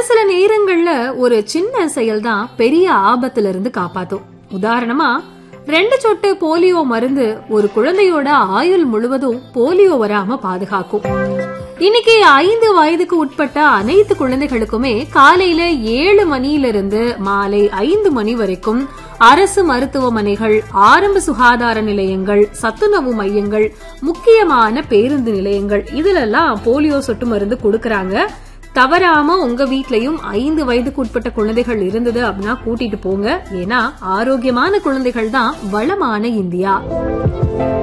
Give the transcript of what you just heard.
சில நேரங்கள்ல ஒரு சின்ன செயல் தான் பெரிய ஆபத்துல இருந்து காப்பாத்தும் உதாரணமா ரெண்டு சொட்டு போலியோ மருந்து ஒரு குழந்தையோட ஆயுள் முழுவதும் போலியோ வராம பாதுகாக்கும் இன்னைக்கு ஐந்து வயதுக்கு உட்பட்ட அனைத்து குழந்தைகளுக்குமே காலையில ஏழு மணியிலிருந்து மாலை ஐந்து மணி வரைக்கும் அரசு மருத்துவமனைகள் ஆரம்ப சுகாதார நிலையங்கள் சத்துணவு மையங்கள் முக்கியமான பேருந்து நிலையங்கள் இதுலெல்லாம் போலியோ சொட்டு மருந்து கொடுக்கறாங்க தவறாம உங்க வீட்லயும் ஐந்து வயதுக்கு உட்பட்ட குழந்தைகள் இருந்தது அப்படின்னா கூட்டிட்டு போங்க ஏன்னா ஆரோக்கியமான குழந்தைகள் தான் வளமான இந்தியா